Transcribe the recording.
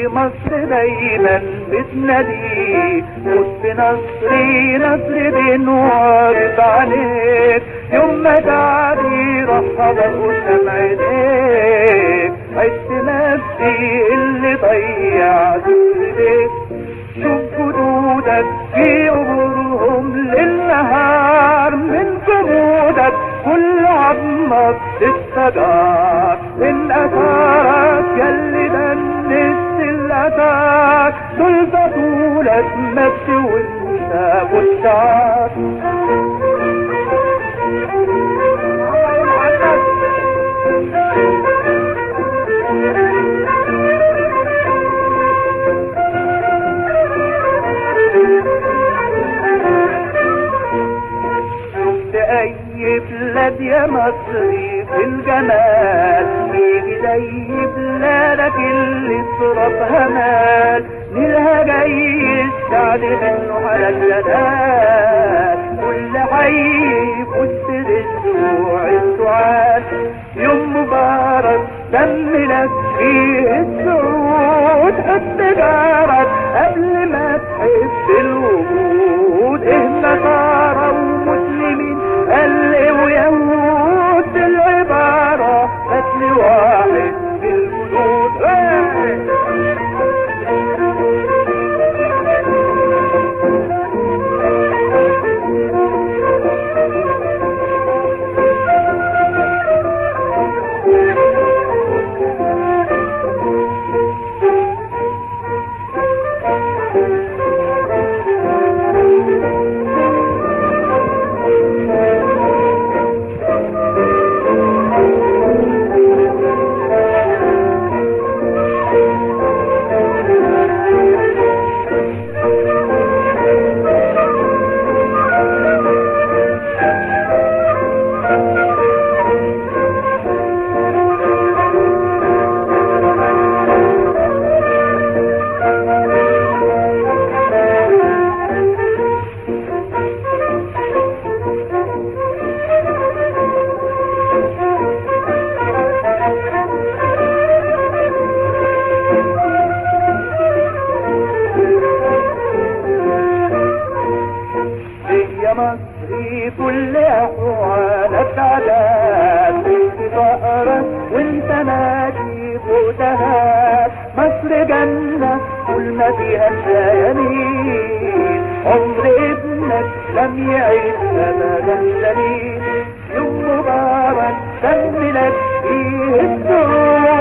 مصر دايما بتناديك فوت بنصري نصر بنعرض عليك يوم ما تعدي رحب قدام عينيك عشت نفسي اللي ضيعت ايديك شوف جدودك في عبورهم للنهار من جمودك كل عظمك استجار من اثارك يلي دنست الاتاك دول طولك مجد وانت بشار شفت اي بلاد يا مصري في الجمال يجي زي بلادك اللي صرفها مال نيلها جاي السعد منه على الجلال كل حي فوت الاسبوع السعاد يوم مبارك دم لك فيه السعود حب جارك قبل ما تحب الوجود ايه نصارى ومسلمين قل ويهود العبارة قتل واحد في الوجود يا مصري كل احوالك عذاب في فقرك وانت ماشي فوتها مصر جنة كل ما فيها الشيالين عمر ابنك لم يعيش ابدا سليم يوم مبارك دم لك فيه السرور